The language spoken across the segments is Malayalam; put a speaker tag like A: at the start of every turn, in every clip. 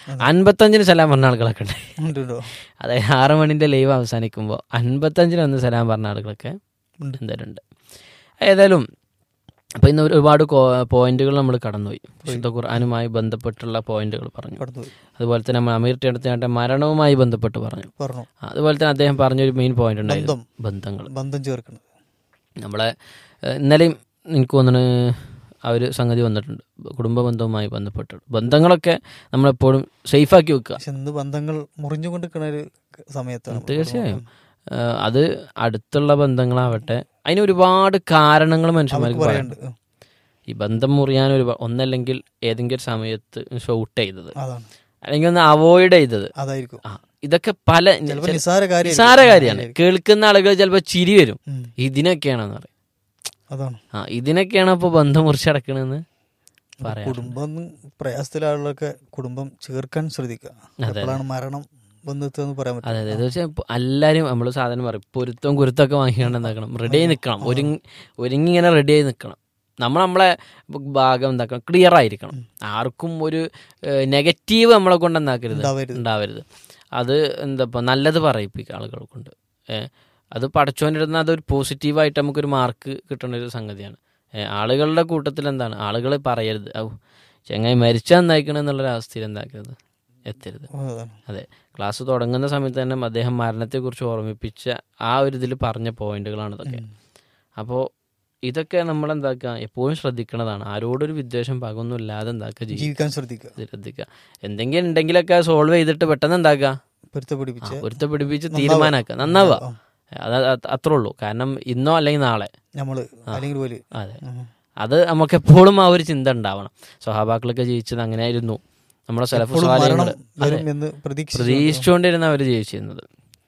A: അൻപത്തഞ്ചിന് സലാം പറഞ്ഞ ആളുകളൊക്കെ ഉണ്ട്
B: ഉണ്ടോ
A: അതായത് ആറ് മണിൻ്റെ ലൈവ് അവസാനിക്കുമ്പോൾ അൻപത്തഞ്ചിന് വന്ന് സലാം പറഞ്ഞ ആളുകളൊക്കെ
B: ഉണ്ട്.
A: എന്തായാലും ഉണ്ട് ഏതായാലും അപ്പോൾ ഇന്ന് ഒരു- ഒരുപാട് പോയിന്റുകൾ നമ്മൾ കടന്നുപോയി വിശുദ്ധ ഖുർആാനുമായി ബന്ധപ്പെട്ടുള്ള പോയിന്റുകൾ പറഞ്ഞു
B: കടന്നുപോയി
A: അതുപോലെ തന്നെ നമ്മൾ അമീർ ടിയടുത്തേട്ട മരണവുമായി ബന്ധപ്പെട്ട് പറഞ്ഞു
B: പറഞ്ഞു
A: ആ, അതുപോലെ തന്നെ അദ്ദേഹം പറഞ്ഞൊരു മെയിൻ പോയിന്റ് ഉണ്ടായിരുന്നു
B: ബന്ധം
A: ബന്ധങ്ങൾ
B: ബന്ധം ചേർക്കുന്നത്
A: നമ്മളെ ഏഹ്, ഇന്നലെയും എനിക്ക് തോന്നുന്നു ആ ഒരു സംഗതി വന്നിട്ടുണ്ട് കുടുംബ ബന്ധവുമായി ബന്ധപ്പെട്ട് ബന്ധങ്ങളൊക്കെ നമ്മളെപ്പോഴും സേഫാക്കി വെക്കുക
B: പക്ഷെ ഇന്ന് ബന്ധങ്ങൾ മുറിഞ്ഞുകൊണ്ടിരിക്കുന്ന ഒരു സമയത്താണ് നമ്മൾ
A: തീർച്ചയായും ഏഹ്, അത് അടുത്തുള്ള ബന്ധങ്ങളാവട്ടെ അതിന് ഒരുപാട് കാരണങ്ങൾ മനുഷ്യന്മാർക്ക്
B: അവർക്ക്
A: പറയാം
B: പറയാനുണ്ട്
A: ഈ ബന്ധം മുറിയാൻ ഒരു ഒന്നല്ലെങ്കിൽ ഏതെങ്കിലും ഒരു സമയത്ത് ഷോട്ട് ചെയ്തത്
B: അതാണ്
A: അല്ലെങ്കിൽ ഒന്ന് അവോയ്ഡ് ചെയ്തത്
B: അതായിരിക്കും
A: ആ ഇതൊക്കെ പല
B: ചിലപ്പോൾ നിസ്സാര കാര്യം
A: നിസാര കാര്യമാണ് കേൾക്കുന്ന ആളുകൾ ചിലപ്പോൾ ചിരി വരും
B: ഉം.
A: ഇതിനൊക്കെയാണെന്ന് പറയും
B: അതാണ്
A: ആ ഇതിനൊക്കെയാണ് അപ്പോൾ ബന്ധം മുറിച്ചടക്കണെന്ന് പറയാം
B: കുടുംബം പ്രയാസത്തിലാളുകളൊക്കെ കുടുംബം ചേർക്കാൻ ശ്രദ്ധിക്കുക എപ്പോഴാണ് മരണം വന്നെത്തുക പറയാൻ
A: അതെ
B: പറ്റും
A: അതെ ഇത് വെച്ചാൽ ഇപ്പൊ എല്ലാവരും നമ്മൾ സാധനം പറയും പൊരുത്തവും കുരുത്തൊക്കെ വാങ്ങിക്കൊണ്ട് എന്താക്കണം റെഡി ആയി നിൽക്കണം ഒരുങ്ങി ഒരുങ്ങി ഇങ്ങനെ റെഡി ആയി നിൽക്കണം നമ്മൾ നമ്മളെ ഭാഗം എന്താക്കണം ക്ലിയർ ആയിരിക്കണം ആർക്കും ഒരു നെഗറ്റീവ് നമ്മളെ കൊണ്ട് എന്താക്കരുത്
B: ഉണ്ടാവരുത്.
A: ഉണ്ടാവരുത് അത് എന്താ ഇപ്പം നല്ലത് പറയിപ്പിക്കുക ആളുകളെ കൊണ്ട് ഏ, അത് പടച്ചോനിടുന്ന അതൊരു പോസിറ്റീവായിട്ട് നമുക്കൊരു മാർക്ക് കിട്ടുന്ന ഒരു സംഗതിയാണ് ഏ, ആളുകളുടെ കൂട്ടത്തിൽ എന്താണ് ആളുകൾ പറയരുത് ഔ ചെങ്ങായി മരിച്ചാൽ നയിക്കണം എന്നുള്ളൊരു അവസ്ഥയിൽ എന്താക്കരുത് എത്തരുത്
B: ഓ, അതാണ്
A: അതെ ക്ലാസ് തുടങ്ങുന്ന സമയത്ത് തന്നെ അദ്ദേഹം മരണത്തെക്കുറിച്ച് ഓർമ്മിപ്പിച്ച ആ ഒരു ഇതിൽ പറഞ്ഞ പോയിന്റുകളാണ് ഇതൊക്കെ അപ്പോൾ ഇതൊക്കെ നമ്മൾ എന്താക്കുക എപ്പോഴും ശ്രദ്ധിക്കണതാണ് ആരോടൊരു വിദ്വേഷം പകൊന്നും ഇല്ലാതെ എന്താക്കുക ജീവി
B: ജീവിക്കാൻ ശ്രദ്ധിക്കുക
A: ശ്രദ്ധിക്കുക എന്തെങ്കിലും ഉണ്ടെങ്കിലൊക്കെ സോൾവ് ചെയ്തിട്ട് പെട്ടെന്ന് എന്താക്കുക
B: പൊരുത്ത പിടിപ്പിച്ച്
A: ഒരുത്ത പിടിപ്പിച്ച് തീരുമാനമാക്കുക നന്നാവുക
B: ആ.
A: അത് അത് അത്രേ ഉള്ളൂ കാരണം ഇന്നോ അല്ലെങ്കിൽ നാളെ
B: നമ്മള് അല്ലെങ്കിൽ പോലെ
A: അതെ അത് നമുക്ക് എപ്പോഴും ആ ഒരു ചിന്ത ഉണ്ടാവണം സ്വഹാബാക്കളൊക്കെ ജീവിച്ചത് അങ്ങനെയായിരുന്നു നമ്മുടെ സെലഫ്
B: മരണം
A: സ്വാലയങ്ങൾ
B: വരും എന്ന് പ്രതീക്ഷിച്ചു
A: പ്രതീക്ഷിച്ചുകൊണ്ടിരുന്ന അവർ ജീവിച്ചിരുന്നത്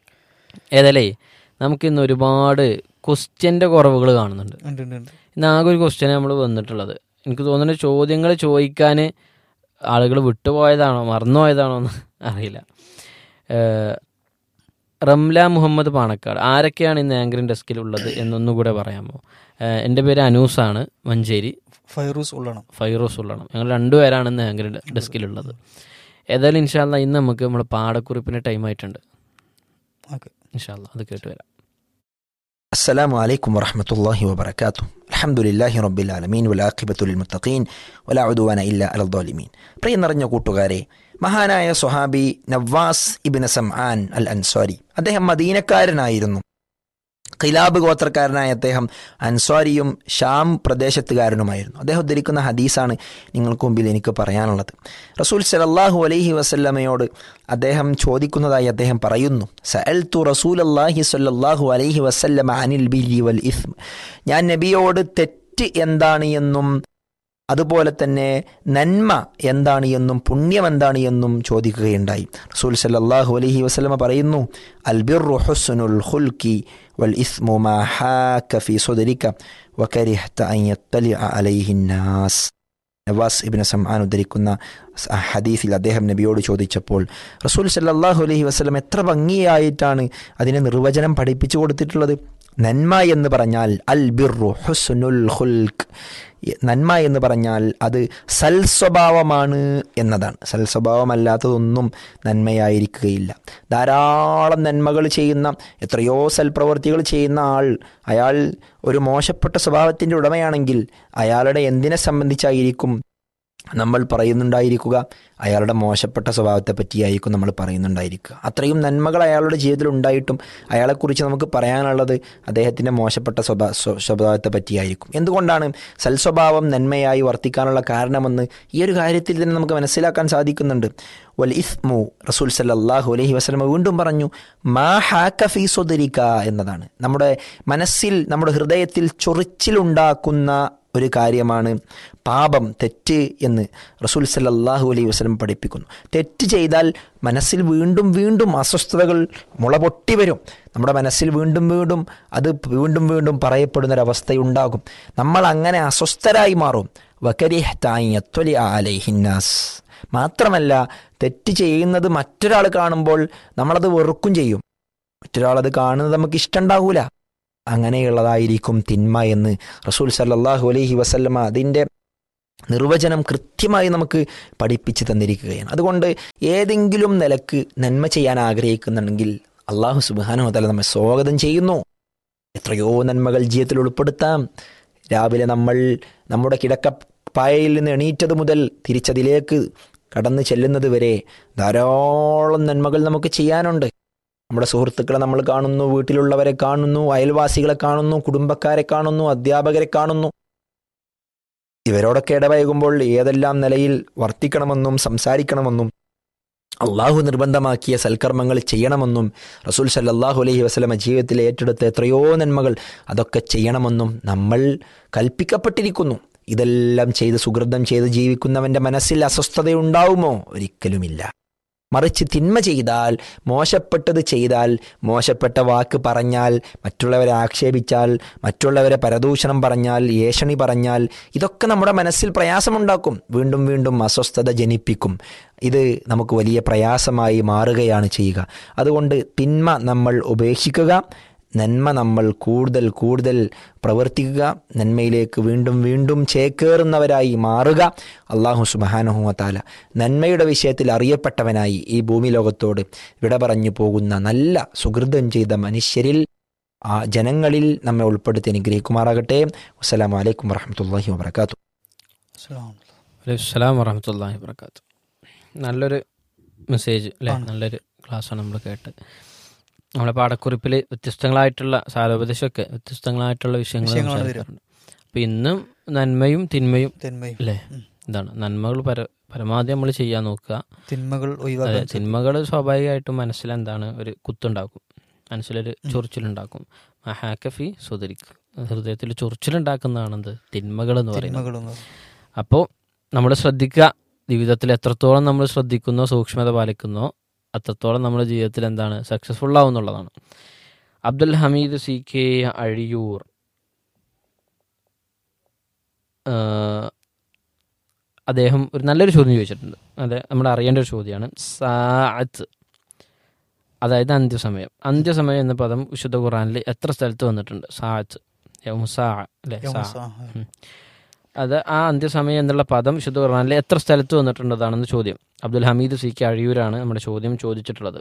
A: ഏതായാലേ നമുക്കിന്ന് ഒരുപാട് ക്വസ്റ്റ്യൻ്റെ കുറവുകൾ കാണുന്നുണ്ട്
B: ഉണ്ട് ഉണ്ട് ഉണ്ട്
A: ഇന്ന് ആകെ ഒരു ക്വസ്റ്റ്യൻ നമ്മൾ വന്നിട്ടുള്ളത് എനിക്ക് തോന്നുന്നു ചോദ്യങ്ങൾ ചോദിക്കാൻ ആളുകൾ വിട്ടുപോയതാണോ മറന്നുപോയതാണോ എന്ന് അറിയില്ല ഏഹ്, റംല മുഹമ്മദ് പാണക്കാട് ആരൊക്കെയാണ് ഇന്ന് ആങ്കറിൻ ഡെസ്കിലുള്ളത് എന്നൊന്നുകൂടെ പറയാമോ ഏഹ്, എൻ്റെ പേര് അനൂസാണ് മഞ്ചേരി
B: ഫൈറൂസ് ഉള്ളണം
A: ഫൈറോസ് ഉള്ളണം ഞങ്ങൾ രണ്ടുപേരാണ് ഇന്ന് ആങ്കറിൻ ഡെസ്കിലുള്ളത് ഏതായാലും ഇൻഷാല്ല ഇന്ന് നമുക്ക് നമ്മുടെ പാടക്കുറിപ്പിന് ടൈം ആയിട്ടുണ്ട്
B: ഓക്കെ
A: ഇൻഷാല്ല അത് കേട്ട് വരാം
C: السلام عليكم ورحمة الله وبركاته الحمد لله رب العالمين والعاقبة للمتقين ولا عدوان إلا على الظالمين പ്രിയ നിറഞ്ഞ കൂട്ടുകാരെ മഹാനായ സ്വഹാബി നവാസ് ഇബിന് സംആൻ അൽ അൻസ്വാരി അദ്ദേഹം മദീനക്കാരനായിരുന്നു ഖിലാബ് ഗോത്രക്കാരനായ അദ്ദേഹം അൻസ്വാരിയും ഷാം പ്രദേശത്തുകാരനുമായിരുന്നു അദ്ദേഹം ഉദ്ധരിക്കുന്ന ഹദീസാണ് നിങ്ങൾക്ക് മുമ്പിൽ എനിക്ക് പറയാനുള്ളത് റസൂൽ സലല്ലാഹു അലൈഹി വസല്ലമയോട് അദ്ദേഹം ചോദിക്കുന്നതായി അദ്ദേഹം പറയുന്നു സഅൽത്തു റസൂൽ അള്ളാഹി സല്ലല്ലാഹു അലൈഹി വസല്ലമ അനിൽ ബിരി വൽ ഇസ്ം ഞാൻ നബിയോട് തെറ്റ് എന്താണ് എന്നും അതുപോലെ തന്നെ നന്മ എന്താണ് എന്നും പുണ്യം എന്താണ് എന്നും ചോദിക്കുകയുണ്ടായി റസൂൽ സല്ലല്ലാഹു അലൈഹി വസല്ലമ പറയുന്നു അൽബിറു ഹുസ്നുൽ ഖുൽക്കി വൽ ഇസ്മു മാ ഹാക ഫീ സുദരിക വകരിഹ്ത അൻ യത്തലിഅ അലൈഹി നാസ് നവാസ് ഇബിന് സംആൻ ഉദ്ധരിക്കുന്ന സ് ആ ഹദീസിൽ അദ്ദേഹം നബിയോട് ചോദിച്ചപ്പോൾ റസൂൽ സല്ലല്ലാഹു അലൈഹി വസല്ലം എത്ര ഭംഗിയായിട്ടാണ് അതിനെ നിർവചനം പഠിപ്പിച്ചു കൊടുത്തിട്ടുള്ളത് നന്മ എന്ന് പറഞ്ഞാൽ അൽ ബിറു ഹുസ്നുൽ ഖുൽക്ക് നന്മ എന്ന് പറഞ്ഞാൽ അത് സൽസ്വഭാവമാണ് എന്നതാണ് സൽസ്വഭാവമല്ലാത്തതൊന്നും നന്മയായിരിക്കുകയില്ല ധാരാളം നന്മകൾ ചെയ്യുന്ന എത്രയോ സൽപ്രവർത്തികൾ ചെയ്യുന്ന ആൾ അയാൾ ഒരു മോശപ്പെട്ട സ്വഭാവത്തിൻ്റെ ഉടമയാണെങ്കിൽ അയാളുടെ എന്തിനെ സംബന്ധിച്ചായിരിക്കും നമ്മൾ പറയുന്നുണ്ടായിരിക്കുക അയാളുടെ മോശപ്പെട്ട സ്വഭാവത്തെ പറ്റിയായിരിക്കും നമ്മൾ പറയുന്നുണ്ടായിരിക്കുക അത്രയും നന്മകൾ അയാളുടെ ജീവിതത്തിൽ ഉണ്ടായിട്ടും അയാളെക്കുറിച്ച് നമുക്ക് പറയാനുള്ളത് അദ്ദേഹത്തിൻ്റെ മോശപ്പെട്ട സ്വഭാ സ്വ- സ്വഭാവത്തെ പറ്റിയായിരിക്കും എന്തുകൊണ്ടാണ് സൽസ്വഭാവം നന്മയായി വർത്തിക്കാനുള്ള കാരണമെന്ന് ഈ ഒരു കാര്യത്തിൽ തന്നെ നമുക്ക് മനസ്സിലാക്കാൻ സാധിക്കുന്നുണ്ട് വൽ ഇസ്മു റസൂൽ സല്ലല്ലാഹു അലൈഹി വസല്ലമ വീണ്ടും പറഞ്ഞു മാ ഹാക ഫീ സുദരിക എന്നതാണ് നമ്മുടെ മനസ്സിൽ നമ്മുടെ ഹൃദയത്തിൽ ചൊറിച്ചിലുണ്ടാക്കുന്ന ഒരു കാര്യമാണ് പാപം തെറ്റ് എന്ന് റസൂൽ സല്ലല്ലാഹു അലൈഹി വസല്ലം പഠിപ്പിക്കുന്നു തെറ്റ് ചെയ്താൽ മനസ്സിൽ വീണ്ടും വീണ്ടും അസ്വസ്ഥതകൾ മുള പൊട്ടി വരും നമ്മുടെ മനസ്സിൽ വീണ്ടും വീണ്ടും അത് വീണ്ടും വീണ്ടും പറയപ്പെടുന്നൊരവസ്ഥയുണ്ടാകും നമ്മൾ അങ്ങനെ അസ്വസ്ഥരായി മാറും വകരിഹ്തായി അലൈഹിന്നാസ് മാത്രമല്ല തെറ്റ് ചെയ്യുന്നത് മറ്റൊരാൾ കാണുമ്പോൾ നമ്മളത് വെറുക്കും ചെയ്യും മറ്റൊരാളത് കാണുന്നത് നമുക്ക് ഇഷ്ടമുണ്ടാകൂല അങ്ങനെയുള്ളതായിരിക്കും തിന്മ എന്ന് റസൂൽ സല്ലല്ലാഹു അലൈഹി വസല്ലമ അതിൻ്റെ നിർവചനം കൃത്യമായി നമുക്ക് പഠിപ്പിച്ചു തന്നിരിക്കുകയാണ് അതുകൊണ്ട് ഏതെങ്കിലും നിലക്ക് നന്മ ചെയ്യാൻ ആഗ്രഹിക്കുന്നുണ്ടെങ്കിൽ അള്ളാഹു സുബാനുഹതല നമ്മെ സ്വാഗതം ചെയ്യുന്നു എത്രയോ നന്മകൾ ജീവിതത്തിൽ ഉൾപ്പെടുത്താം രാവിലെ നമ്മൾ നമ്മുടെ കിടക്കപ്പായയിൽ നിന്ന് എണീറ്റത് മുതൽ തിരിച്ചതിലേക്ക് കടന്നു ചെല്ലുന്നത് വരെ ധാരാളം നന്മകൾ നമുക്ക് ചെയ്യാനുണ്ട് നമ്മുടെ സുഹൃത്തുക്കളെ നമ്മൾ കാണുന്നു വീട്ടിലുള്ളവരെ കാണുന്നു അയൽവാസികളെ കാണുന്നു കുടുംബക്കാരെ കാണുന്നു അധ്യാപകരെ കാണുന്നു ഇവരോടൊക്കെ ഇടപഴകുമ്പോൾ ഏതെല്ലാം നിലയിൽ വർത്തിക്കണമെന്നും സംസാരിക്കണമെന്നും അള്ളാഹു നിർബന്ധമാക്കിയ സൽക്കർമ്മങ്ങൾ ചെയ്യണമെന്നും റസൂൽ സല്ലാഹു അലൈഹി വസ്ലമ ജീവിതത്തിൽ ഏറ്റെടുത്ത എത്രയോ നന്മകൾ അതൊക്കെ ചെയ്യണമെന്നും നമ്മൾ കൽപ്പിക്കപ്പെട്ടിരിക്കുന്നു ഇതെല്ലാം ചെയ്ത് സുഹൃതം ചെയ്ത് ജീവിക്കുന്നവന്റെ മനസ്സിൽ അസ്വസ്ഥതയുണ്ടാവുമോ ഒരിക്കലുമില്ല മറിച്ച് തിന്മ ചെയ്താൽ മോശപ്പെട്ടത് ചെയ്താൽ മോശപ്പെട്ട വാക്ക് പറഞ്ഞാൽ മറ്റുള്ളവരെ ആക്ഷേപിച്ചാൽ മറ്റുള്ളവരെ പരദൂഷണം പറഞ്ഞാൽ ഏഷണി പറഞ്ഞാൽ ഇതൊക്കെ നമ്മുടെ മനസ്സിൽ പ്രയാസമുണ്ടാക്കും വീണ്ടും വീണ്ടും അസ്വസ്ഥത ജനിപ്പിക്കും ഇത് നമുക്ക് വലിയ പ്രയാസമായി മാറുകയാണ് ചെയ്യുക അതുകൊണ്ട് തിന്മ നമ്മൾ ഉപേക്ഷിക്കുക നന്മ നമ്മൾ കൂടുതൽ കൂടുതൽ പ്രവർത്തിക്കുക നന്മയിലേക്ക് വീണ്ടും വീണ്ടും ചേക്കേറുന്നവരായി മാറുക അള്ളാഹു സുബാനഹുവത്താല നന്മയുടെ വിഷയത്തിൽ അറിയപ്പെട്ടവനായി ഈ ഭൂമി ലോകത്തോട് വിട പറഞ്ഞു പോകുന്ന നല്ല സുഹൃതം ചെയ്ത മനുഷ്യരിൽ ആ ജനങ്ങളിൽ നമ്മെ ഉൾപ്പെടുത്തി അനുഗ്രഹിക്കുമാറാകട്ടെ അസ്സലാമു അലൈക്കും വറഹമത്തല്ലാഹി വാബർക്കാത്തു
B: അസ്സലാമു
A: അലൈഹിസ്സലാം വറഹമത്തല്ലാഹി വർക്കാത്തു നല്ലൊരു മെസ്സേജ് അല്ലേ
B: ആണ്.
A: നല്ലൊരു ക്ലാസ്സാണ് നമ്മൾ കേട്ടത് നമ്മുടെ പാഠക്കുറിപ്പിൽ വ്യത്യസ്തങ്ങളായിട്ടുള്ള സാരോപദേശമൊക്കെ വ്യത്യസ്തങ്ങളായിട്ടുള്ള വിഷയങ്ങൾ
B: വിഷയങ്ങളാണ്
A: സംസാരിക്കാറുണ്ട് അപ്പം ഇന്നും നന്മയും തിന്മയും
B: തിന്മയും
A: അല്ലേ
B: ഉം.
A: ഇതാണ് നന്മകൾ പര പരമാവധി നമ്മൾ ചെയ്യാൻ നോക്കുക
B: തിന്മകൾ
A: അതെ
B: ഒഴിവാക്കാൻ ശ്രമിക്കുക.
A: തിന്മകൾ സ്വാഭാവികമായിട്ടും മനസ്സിലെന്താണ് ഒരു കുത്തുണ്ടാക്കും മനസ്സിലൊരു ചൊറിച്ചിലുണ്ടാക്കും മഹാക്കഫി സുതരിക്ക് ഹൃദയത്തിൽ ചൊറിച്ചിലുണ്ടാക്കുന്നതാണ് എന്ത് തിന്മകൾ എന്ന് പറയുന്നത്
B: തിന്മകളൊന്നും
A: അപ്പോൾ നമ്മൾ ശ്രദ്ധിക്കുക ജീവിതത്തിൽ എത്രത്തോളം നമ്മൾ ശ്രദ്ധിക്കുന്നോ സൂക്ഷ്മത പാലിക്കുന്നോ അത്രത്തോളം നമ്മുടെ ജീവിതത്തിൽ എന്താണ് സക്സസ്ഫുൾ ആവും എന്നുള്ളതാണ് അബ്ദുൽ ഹമീദ് സി കെ അഴിയൂർ ആ, അദ്ദേഹം ഒരു നല്ലൊരു ചോദ്യം ചോദിച്ചിട്ടുണ്ട് അതെ നമ്മൾ അറിയേണ്ട ഒരു ചോദ്യമാണ് സാഅത്ത് അതായത് അന്ത്യസമയം അന്ത്യസമയം എന്ന പദം വിശുദ്ധ ഖുറാനിൽ എത്ര സ്ഥലത്ത് വന്നിട്ടുണ്ട് സാഅത്ത് യൗമുസാ അല്ലേ സാ
B: യൗമുസാ.
A: അത് ആ അന്ത്യസമയം എന്നുള്ള പദം വിശുദ്ധ ഖുർആനിൽ എത്ര സ്ഥലത്ത് വന്നിട്ടുള്ളതാണെന്ന് ചോദ്യം അബ്ദുൽ ഹമീദ് സി കെ അഴിയൂരാണ് നമ്മുടെ ചോദ്യം ചോദിച്ചിട്ടുള്ളത്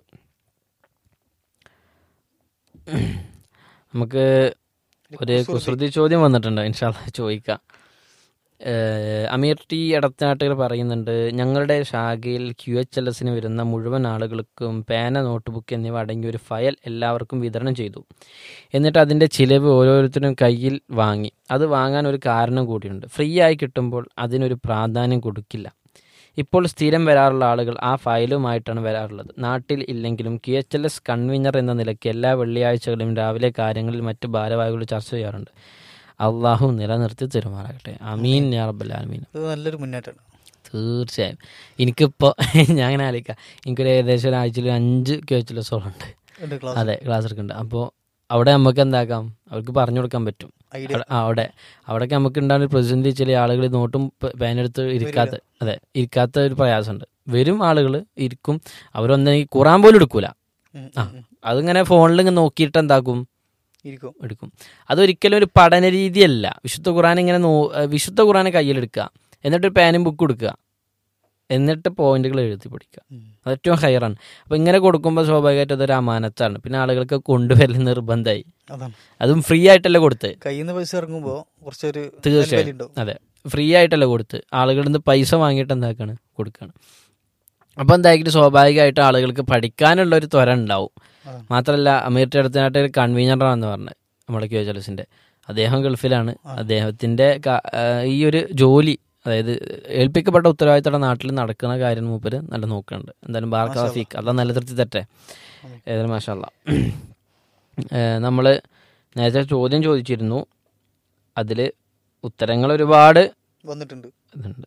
A: നമുക്ക് ഒരു കുസൃതി ചോദ്യം വന്നിട്ടുണ്ട് ഇൻഷാല്ല ചോദിക്കാം ഏഹ് അമീർ ടി എടത്തനാട്ടുകൾ പറയുന്നുണ്ട് ഞങ്ങളുടെ ശാഖയിൽ ക്യു എച്ച് എൽ എസിന് വരുന്ന മുഴുവൻ ആളുകൾക്കും പേന നോട്ട്ബുക്ക് എന്നിവ അടങ്ങിയ ഒരു ഫയൽ എല്ലാവർക്കും വിതരണം ചെയ്തു എന്നിട്ട് അതിൻ്റെ ചിലവ് ഓരോരുത്തരും കയ്യിൽ വാങ്ങി അത് വാങ്ങാൻ ഒരു കാരണം കൂടിയുണ്ട് ഫ്രീ ആയി കിട്ടുമ്പോൾ അതിനൊരു പ്രാധാന്യം കൊടുക്കില്ല ഇപ്പോൾ സ്ഥിരം വരാറുള്ള ആളുകൾ ആ ഫയലുമായിട്ടാണ് വരാറുള്ളത് നാട്ടിൽ ഇല്ലെങ്കിലും K H L S convener എന്ന നിലയ്ക്ക് എല്ലാ വെള്ളിയാഴ്ചകളിലും രാവിലെ കാര്യങ്ങളിൽ മറ്റ് ഭാരവാഹികൾ ചർച്ച ചെയ്യാറുണ്ട് അള്ളാഹു നിലനിർത്തി തരുമാറാകട്ടെ അമീൻ യാ റബ്ബൽ ആലമീൻ
B: ഇത് നല്ലൊരു മുന്നേറ്റമാണ്
A: തീർച്ചയായും എനിക്കിപ്പോൾ ഞാൻ അങ്ങനെ ആലോചിക്കാം എനിക്കൊരു ഏകദേശം ഒരാഴ്ചയിൽ ഒരു അഞ്ച് കെ എച്ച് എൽ എസോളം ഉണ്ട്
B: ഉണ്ട് ക്ലാസ്
A: അതെ ക്ലാസ് എടുക്കുന്നുണ്ട് അപ്പോൾ അവിടെ നമുക്ക് എന്താക്കാം അവർക്ക് പറഞ്ഞു കൊടുക്കാൻ പറ്റും
B: ഐഡിയ
A: അവിടെ- ആ, അവിടെ അവിടെയൊക്കെ നമുക്ക് ഉണ്ടാകുന്ന ഒരു പ്രതിസന്ധി ചില ആളുകൾ നോട്ടും പ- പേനെടുത്ത് ഇരിക്കാത്ത അതെ ഇരിക്കാത്ത ഒരു പ്രയാസമുണ്ട് വരും ആളുകൾ ഇരിക്കും അവരൊന്നെങ്കിൽ ഖുറാൻ പോലും എടുക്കൂല
B: ഉം,
A: ആ.
B: ഉം, ഉം.
A: അതിങ്ങനെ ഫോണിൽ ഇങ്ങനെ നോക്കിയിട്ട് എന്താക്കും
B: ഇരിക്കും
A: എടുക്കും അതൊരിക്കലും ഒരു പഠന രീതിയല്ല വിശുദ്ധ ഖുറാൻ ഇങ്ങനെ നോ ഏഹ് വിശുദ്ധ ഖുറാൻ കയ്യിലെടുക്കുക എന്നിട്ട് ഒരു പേനും ബുക്ക് കൊടുക്കുക എന്നിട്ട് പോയിന്റുകൾ എഴുതി പഠിക്കുക
B: ഉം.
A: അത് ഏറ്റവും ഹയറാണ് അപ്പോൾ ഇങ്ങനെ കൊടുക്കുമ്പോൾ സ്വാഭാവികമായിട്ടും അതൊരു അമാനത്താണ് പിന്നെ ആളുകൾക്ക് കൊണ്ടുവരൽ നിർബന്ധമായി
B: അതാണ്
A: അതും ഫ്രീ ആയിട്ടല്ല കൊടുത്ത്
B: കയ്യിൽ നിന്ന് പൈസ ഇറങ്ങുമ്പോ കുറച്ചൊരു
A: തീർച്ചയായും.
B: വില ഉണ്ടാവും
A: അതെ ഫ്രീ ആയിട്ടല്ല കൊടുത്ത് ആളുകളിൽ നിന്ന് പൈസ വാങ്ങിയിട്ട് എന്താക്കാണ് കൊടുക്കുകയാണ് അപ്പോൾ എന്തായാലും സ്വാഭാവികമായിട്ട് ആളുകൾക്ക് പഠിക്കാനുള്ള ഒരു ത്വര ഉണ്ടാവും
B: അതാണ്.
A: മാത്രമല്ല അമീർട്ടി അടുത്തനായിട്ട് ഒരു കൺവീനറാണെന്ന് പറഞ്ഞത് നമ്മുടെ ക്യു എച്ച് എൽസിൻ്റെ അദ്ദേഹം ഗൾഫിലാണ് അദ്ദേഹത്തിൻ്റെ ക- ആ, ഈ ഒരു ജോലി അതായത് ഏൽപ്പിക്കപ്പെട്ട ഉത്തരവാദിത്തമുള്ള നാട്ടിൽ നടക്കുന്ന കാര്യം മൂപ്പര് നല്ല നോക്കുന്നുണ്ട് എന്തായാലും ബാർക്കാഫീക്ക് അല്ല നല്ല തൃപ്തി തട്ടെ ഏതായാലും മാഷല്ല നമ്മൾ നേരത്തെ ചോദ്യം ചോദിച്ചിരുന്നു അതിൽ ഉത്തരങ്ങൾ ഒരുപാട്
B: വന്നിട്ടുണ്ട്
A: ഇതുണ്ട്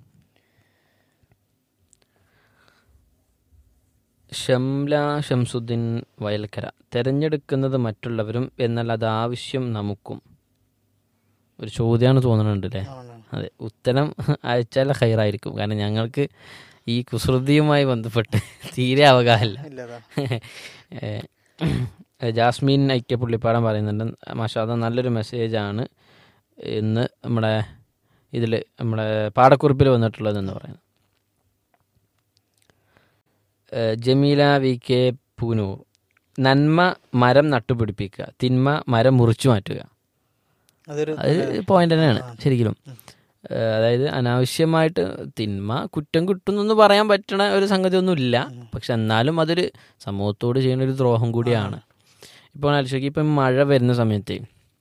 A: ഷംല ഷംസുദ്ദീൻ വയൽക്കര തിരഞ്ഞെടുക്കുന്നത് മറ്റുള്ളവരും എന്നാൽ അത് ആവശ്യം നമുക്കും ഒരു ചോദ്യമാണ് തോന്നുന്നുണ്ട് അല്ലേ
B: ആണ്.
A: അതെ ഉത്തരം അയച്ചാൽ ഹൈറായിരിക്കും കാരണം ഞങ്ങൾക്ക് ഈ കുസൃതിയുമായി ബന്ധപ്പെട്ട് തീരെ അവകാശമില്ല
B: ഇല്ല അതാണ്
A: ഏഹ് ജാസ്മിൻ ഐക്യ പുള്ളിപ്പാടം പറയുന്നുണ്ട് മാഷാദ നല്ലൊരു മെസ്സേജാണ് ഇന്ന് നമ്മുടെ ഇതിൽ നമ്മുടെ പാടക്കുറിപ്പിൽ വന്നിട്ടുള്ളതെന്ന് പറയുന്നത് ഏഹ് ജമീല വി കെ പൂനൂർ നന്മ മരം നട്ടുപിടിപ്പിക്കുക തിന്മ മരം മുറിച്ചു മാറ്റുക
B: അതൊരു
A: അത് പോയിന്റ് തന്നെയാണ് ശരിക്കും ഏഹ് അതായത് അനാവശ്യമായിട്ട് തിന്മ കുറ്റം കിട്ടുന്നെന്ന് പറയാൻ പറ്റണ ഒരു സംഗതി ഒന്നും ഇല്ല പക്ഷെ എന്നാലും അതൊരു സമൂഹത്തോട് ചെയ്യുന്ന ഒരു ദ്രോഹം കൂടിയാണ് ഇപ്പോൾ ആലോചിക്കുക ഇപ്പം മഴ വരുന്ന സമയത്ത്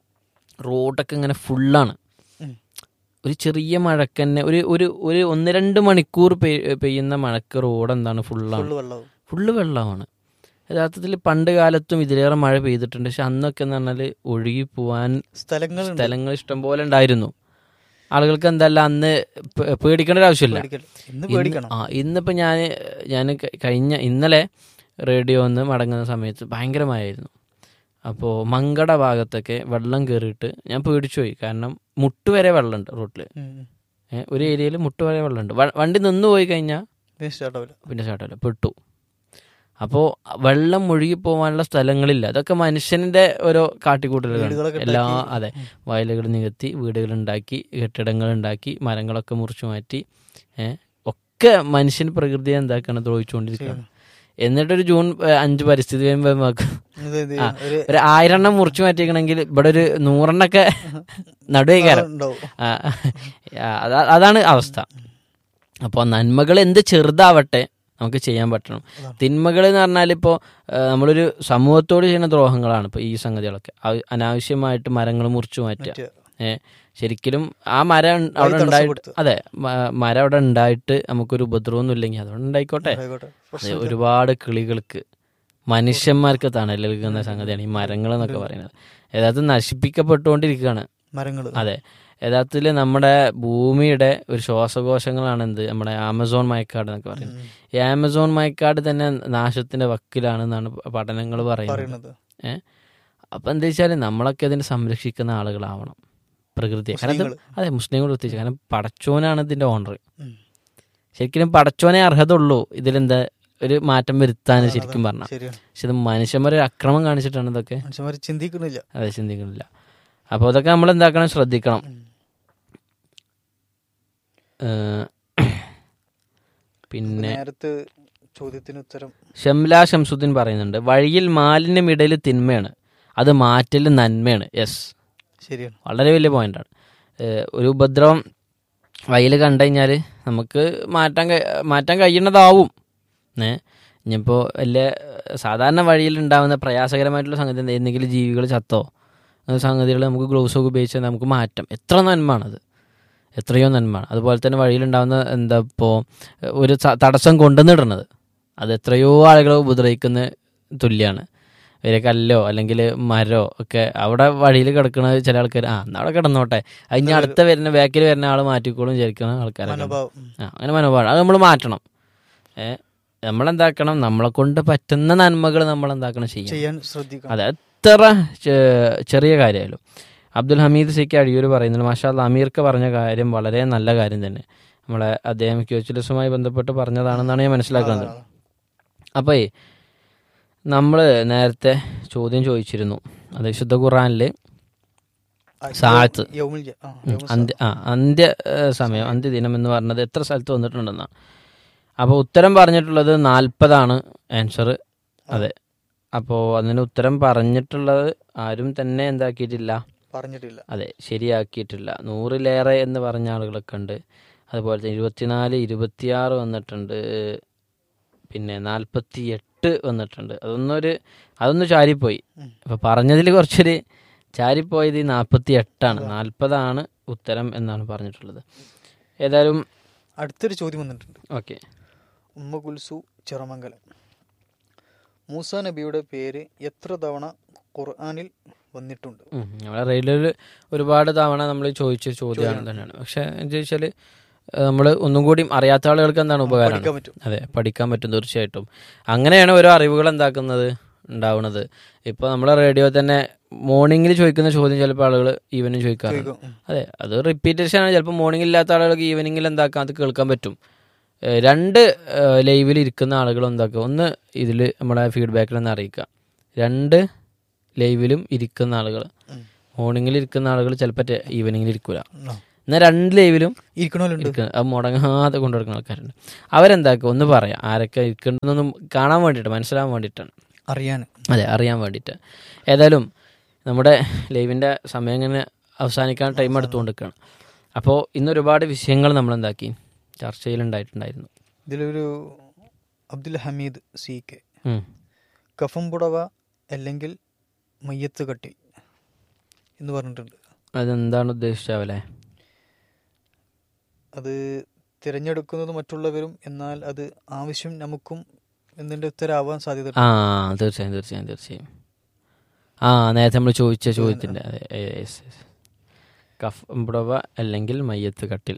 A: റോഡൊക്കെ ഇങ്ങനെ ഫുള്ളാണ്
B: ഉം.
A: ഒരു ചെറിയ മഴക്ക് തന്നെ ഒരു ഒരു ഒരു ഒന്ന് രണ്ട് മണിക്കൂർ പെയ്- പെയ്യുന്ന മഴക്ക് റോഡ് എന്താണ് ഫുള്ളാണ്
B: ഫുള്ള് വെള്ളവും
A: ഫുള്ള് വെള്ളമാണ് യഥാർത്ഥത്തിൽ പണ്ട് കാലത്തും ഇതിലേറെ മഴ പെയ്തിട്ടുണ്ട് പക്ഷെ അന്നൊക്കെ എന്ന് പറഞ്ഞാൽ ഒഴുകി പോവാൻ
B: സ്ഥലങ്ങളുണ്ട്
A: സ്ഥലങ്ങൾ ഇഷ്ടം പോലെ ഉണ്ടായിരുന്നു ആളുകൾക്ക് എന്തല്ല അന്ന് പേ- പേടിക്കേണ്ട ഒരു ആവശ്യമില്ല
B: പേടിക്കൽ. ഇന്ന്
A: ഇന്ന്
B: പേടിക്കണം
A: ആ ഇന്നിപ്പോൾ ഞാൻ ഞാൻ കഴിഞ്ഞ ഇന്നലെ റേഡിയോ ഒന്ന് മടങ്ങുന്ന സമയത്ത് ഭയങ്കരമായിരുന്നു അപ്പോൾ മങ്കട ഭാഗത്തൊക്കെ വെള്ളം കയറിയിട്ട് ഞാൻ പേടിച്ചു പോയി കാരണം മുട്ട് വരെ വെള്ളമുണ്ട് റോട്ടിൽ
B: ഉം, ഉം.
A: ഒരു ഏരിയയിൽ മുട്ട് വരെ വെള്ളമുണ്ട് വ- വണ്ടി നിന്ന് പോയി കഴിഞ്ഞാൽ
B: പിന്നെ സ്റ്റാർട്ട് ആവില്ല
A: പിന്നെ ചാട്ടല്ല പെട്ടു അപ്പോൾ വെള്ളം ഒഴുകി പോകാനുള്ള സ്ഥലങ്ങളില്ല അതൊക്കെ മനുഷ്യന്റെ ഓരോ കാട്ടിക്കൂട്ടലുകളാണ്
B: വീടുകളൊക്കെ
A: എല്ലാ
B: ഉണ്ടാക്കി.
A: അതെ വയലുകൾ നികത്തി വീടുകൾ ഉണ്ടാക്കി കെട്ടിടങ്ങൾ ഉണ്ടാക്കി മരങ്ങളൊക്കെ മുറിച്ചു മാറ്റി ഏ, ഒക്കെ മനുഷ്യൻ പ്രകൃതിയെ എന്താക്കാണ് ദ്രോഹിച്ചുകൊണ്ടിരിക്കുകയാണ് എന്നിട്ടൊരു ജൂൺ ഏ, അഞ്ച് പരിസ്ഥിതി ദിനം നമുക്ക്
B: ഇത് ഇത്
A: ആ,
B: ഒരു
A: ഒരു ആയിരം എണ്ണം മുറിച്ചു മാറ്റിക്കണമെങ്കിൽ ഇവിടെ ഒരു നൂറെണ്ണൊക്കെ നടുവേക്കാരം
B: ഉണ്ടാവും
A: ആ, ആ, അതാ- അതാണ് അവസ്ഥ അപ്പോൾ നന്മകൾ എന്ത് ചെറുതാവട്ടെ നമുക്ക് ചെയ്യാൻ പറ്റണം
B: അതാണ്.
A: തിന്മകൾ എന്ന് പറഞ്ഞാൽ ഇപ്പോൾ നമ്മളൊരു സമൂഹത്തോട് ചെയ്യുന്ന ദ്രോഹങ്ങളാണ് ഇപ്പോൾ ഈ സംഗതികളൊക്കെ ആ- അനാവശ്യമായിട്ട് മരങ്ങൾ മുറിച്ചു മാറ്റുക
B: മറ്റേ
A: ഏ ശരിക്കും ആ മരം ഉൺ- അവിടെ ഉണ്ടായിട്ട്
B: തടസ്സപ്പെടുത്തുക.
A: അതെ മ- മരം അവിടെ ഉണ്ടായിട്ട് നമുക്കൊരു ഉപദ്രവമൊന്നും ഇല്ലെങ്കിൽ അതുകൊണ്ട് ഉണ്ടായിക്കോട്ടെ
B: ആയിക്കോട്ടെ.
A: അത്
B: പ്രശ്നമില്ല.
A: ഒരുപാട് കിളികൾക്ക് മനുഷ്യന്മാർക്ക് തണൽ നൽകുന്ന സംഗതിയാണ് ഈ മരങ്ങൾ എന്നൊക്കെ പറയുന്നത് യഥാർത്ഥത്തിൽ നശിപ്പിക്കപ്പെട്ടുകൊണ്ടിരിക്കുകയാണ്
B: മരങ്ങള്
A: അതെ യഥാർത്ഥത്തിൽ നമ്മുടെ ഭൂമിയുടെ ഒരു ശ്വാസകോശങ്ങളാണ് എന്ത് നമ്മുടെ ആമസോൺ മയക്കാട് എന്നൊക്കെ പറയുന്നത്
B: ഉം.
A: ഈ ആമസോൺ മയക്കാട് തന്നെ നാശത്തിന്റെ വക്കിലാണെന്നാണ് പഠനങ്ങൾ പറയുന്നത്
B: പറയുന്നത്
A: ഏഹ് അപ്പൊ എന്താ വെച്ചാൽ നമ്മളൊക്കെ അതിനെ സംരക്ഷിക്കുന്ന ആളുകളാവണം പ്രകൃതിയെ കാരണം ഇത്
B: മുസ്ലിങ്ങള്.
A: അതെ മുസ്ലിങ്ങൾ പ്രത്യേകിച്ച് കാരണം പടച്ചോനാണ് ഇതിന്റെ ഓണർ
B: ഉം.
A: ശരിക്കും പടച്ചോനെ അർഹത ഉള്ളൂ ഇതിലെന്താ ഒരു മാറ്റം വരുത്താൻ ശരിക്കും പറഞ്ഞാൽ
B: ശരിയാണ്
A: പക്ഷെ ഇത് മനുഷ്യന്മാരെ അക്രമം കാണിച്ചിട്ടാണ് ഇതൊക്കെ
B: മനുഷ്യന്മാർ ചിന്തിക്കുന്നില്ല
A: അതെ ചിന്തിക്കുന്നില്ല അപ്പോൾ അതൊക്കെ നമ്മൾ എന്താക്കണം ശ്രദ്ധിക്കണം
B: ഉം.
A: ഏഹ് പിന്നെ
B: നേരത്തെ ചോദ്യത്തിന് ഉത്തരം
A: ഷംല ഷംസുദ്ദീൻ പറയുന്നുണ്ട് വഴിയിൽ മാലിന്യമിടയിൽ തിന്മയാണ് അത് മാറ്റൽ നന്മയാണ് യെസ്
B: ശരിയാണ്
A: വളരെ വലിയ പോയിന്റാണ് ഏഹ് ഒരു ഉപദ്രവം വഴിയിൽ കണ്ടു കഴിഞ്ഞാൽ നമുക്ക് മാറ്റാൻ കഴി- മാറ്റാൻ കഴിയുന്നതാവും ഏ ഇനിയിപ്പോൾ വലിയ സാധാരണ വഴിയിൽ ഉണ്ടാകുന്ന പ്രയാസകരമായിട്ടുള്ള സംഗതി എന്താ? എന്തെങ്കിലും ജീവികൾ ചത്തോ സംഗതികൾ നമുക്ക് ഗ്ലൗസ് ഒക്കെ ഉപയോഗിച്ചാൽ നമുക്ക് മാറ്റാം എത്ര നന്മാണത് എത്രയോ നന്മയാണ് അതുപോലെ തന്നെ വഴിയിലുണ്ടാകുന്ന എന്താ ഇപ്പോൾ ഒരു സ- തടസ്സം കൊണ്ടുവന്നിടുന്നത് അത് എത്രയോ ആളുകളെ ഉപദ്രവിക്കുന്ന തുല്യമാണ് ഒരു കല്ലോ അല്ലെങ്കിൽ മരോ ഒക്കെ അവിടെ വഴിയിൽ കിടക്കുന്നത് ചില ആൾക്കാർ ആ എന്നാ അവിടെ കിടന്നോട്ടെ അത് ഇനി അടുത്ത വരുന്ന ബാക്കിൽ വരുന്ന ആൾ മാറ്റിക്കോളും വിചാരിക്കുന്ന ആൾക്കാരൊക്കെ ഉണ്ട്.
B: മനോഭാവം ഉം.
A: ആ അങ്ങനെ മനോഭാവം അത് നമ്മൾ മാറ്റണം ഏ നമ്മളെന്താക്കണം നമ്മളെ കൊണ്ട് പറ്റുന്ന നന്മകൾ നമ്മൾ എന്താക്കണം ചെയ്യണം
B: ചെയ്യാൻ ശ്രദ്ധിക്കണം
A: അതെ എത്ര ചെ- ചെറിയ കാര്യമായാലും അബ്ദുൽ ഹമീദ് സിക്ക് അഴിയൂർ പറയുന്നത് മാഷാ അല്ലാ, അമീർക്ക് പറഞ്ഞ കാര്യം വളരെ നല്ല കാര്യം തന്നെ നമ്മളെ അദ്ദേഹം ക്യൂച്ചുലസുമായി ബന്ധപ്പെട്ട് പറഞ്ഞതാണെന്നാണ് ഞാൻ മനസ്സിലാക്കുന്നത്
B: അതാണ്.
A: അപ്പോൾ നമ്മൾ നേരത്തെ ചോദ്യം ചോദിച്ചിരുന്നു അത് വിശുദ്ധ ഖുറാനിൽ
B: ആ,
A: സാഴത്ത്.
B: യൗമുൽ ജ- ആ, യൗമുൽ
A: അന്ത്യ ആ അന്ത്യ ഏ, സമയം അന്ത്യദിനം എന്ന് പറഞ്ഞത് എത്ര സ്ഥലത്ത് വന്നിട്ടുണ്ടെന്നാണ് അപ്പോൾ ഉത്തരം പറഞ്ഞിട്ടുള്ളത് നാൽപ്പതാണ് ആൻസർ അതെ അപ്പോൾ അതിന് ഉത്തരം പറഞ്ഞിട്ടുള്ളത് ആരും തന്നെ എന്താക്കിയിട്ടില്ല
B: പറഞ്ഞിട്ടില്ല
A: അതെ ശരിയാക്കിയിട്ടില്ല നൂറിലേറെ എന്ന് പറഞ്ഞ ആളുകളൊക്കെ ഉണ്ട് അതുപോലെ തന്നെ ഇരുപത്തിനാല് ഇരുപത്തിയാറ് വന്നിട്ടുണ്ട് പിന്നെ നാൽപ്പത്തി എട്ട് വന്നിട്ടുണ്ട് അതൊന്നും ഒരു അതൊന്നും ചാരിപ്പോയി
B: ഉം.
A: അപ്പോൾ പറഞ്ഞതിൽ കുറച്ചൊരു ചാരിപ്പോയത് ഈ നാൽപ്പത്തി എട്ടാണ് നാൽപ്പതാണ് ഉത്തരം എന്നാണ് പറഞ്ഞിട്ടുള്ളത് ഏതായാലും
B: അടുത്തൊരു ചോദ്യം വന്നിട്ടുണ്ട്
A: ഓക്കെ
B: ഉമ്മ കുൽസു ചിറമംഗലം മൂസ നബിയുടെ പേര് എത്ര തവണ ഖുർആനിൽ വന്നിട്ടുണ്ട്
A: നമ്മളെ റെയിലിൽ ഒരുപാട് തവണ നമ്മൾ ചോദിച്ച ചോദ്യമാണ് തന്നെയാണ് പക്ഷെ എന്താ വെച്ചാൽ നമ്മൾ ഒന്നും കൂടി അറിയാത്ത ആളുകൾക്ക് എന്താണ് ഉപകാരമാണ്
B: പഠിക്കാൻ പറ്റും
A: അതെ പഠിക്കാൻ പറ്റും തീർച്ചയായിട്ടും അങ്ങനെയാണ് ഓരോ അറിവുകൾ എന്താക്കുന്നത് ഉണ്ടാവുന്നത് ഇപ്പോൾ നമ്മളെ റേഡിയോ തന്നെ മോർണിംഗിൽ ചോദിക്കുന്ന ചോദ്യം ചിലപ്പോൾ ആളുകൾ ഈവനിങ് ചോദിക്കാറുണ്ട്
B: ചോദിക്കും. ഉം.
A: അതെ അത് റിപ്പീറ്റേഷൻ ആണ് ചിലപ്പോൾ മോർണിംഗിൽ ഇല്ലാത്ത ആളുകൾക്ക് ഈവനിങ്ങിൽ എന്താക്കാം അത് കേൾക്കാൻ പറ്റും ഏഹ് രണ്ട് ലൈവിൽ ഇരിക്കുന്ന ആളുകൾ എന്താക്കുക ഒന്ന് ഇതിൽ നമ്മുടെ ഫീഡ്ബാക്കിൽ ഒന്ന് അറിയിക്കുക രണ്ട് ലൈവിലും ഇരിക്കുന്ന ആളുകൾ
B: ഉം.
A: മോർണിംഗിൽ ഇരിക്കുന്ന ആളുകൾ ചിലപ്പോൾ ഈവനിങ്ങിൽ ഇരിക്കൂല
B: ആ.
A: എന്നാൽ രണ്ട് ലൈവിലും
B: ഇരിക്കണമല്ലുണ്ട്
A: ഇരിക്കുന്ന അത് മുടങ്ങാതെ കൊണ്ടുനടക്കുന്ന ആൾക്കാരുണ്ട് അവരെന്താക്കുക ഒന്ന് പറയാം ആരൊക്കെ ഇരിക്കണ്ടെന്നൊന്നും കാണാൻ വേണ്ടിയിട്ട് മനസ്സിലാവാൻ വേണ്ടിയിട്ടാണ്
B: അറിയാൻ
A: അതെ അറിയാൻ വേണ്ടിയിട്ട് ഏതായാലും നമ്മുടെ ലൈവിൻ്റെ സമയം ഇങ്ങനെ അവസാനിക്കാൻ ടൈം എടുത്തുകൊണ്ടിരിക്കുകയാണ് അപ്പോൾ ഇന്ന് ഒരുപാട് വിഷയങ്ങൾ നമ്മൾ എന്താക്കി ചർച്ചയിലുണ്ടായിട്ടുണ്ടായിരുന്നു
B: ഇതിലൊരു അബ്ദുൽ ഹമീദ് സി കെ
A: ഉം.
B: കഫം പുടവ അല്ലെങ്കിൽ മയ്യത്ത് കട്ടി എന്ന് പറഞ്ഞിട്ടുണ്ട്
A: അതെന്താണ് ഉദ്ദേശിച്ചാവല്ലേ
B: അത് തിരഞ്ഞെടുക്കുന്നത് മറ്റുള്ളവരും എന്നാൽ അത് ആവശ്യം നമുക്കും എന്നതിൻ്റെ ഉത്തരവാൻ സാധ്യത
A: ആ തീർച്ചയായും തീർച്ചയായും തീർച്ചയായും ആ നേരത്തെ നമ്മൾ ചോദിച്ച ചോദ്യത്തിൻ്റെ അതെ yes, yes. കഫ് പുടവ അല്ലെങ്കിൽ മയ്യത്ത് കട്ടിൽ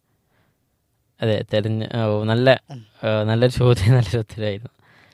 A: അതെ തെരഞ്ഞ ഓ, നല്ല ആ, നല്ലൊരു ചോദ്യം നല്ലൊരു ഉത്തരമായിരുന്നു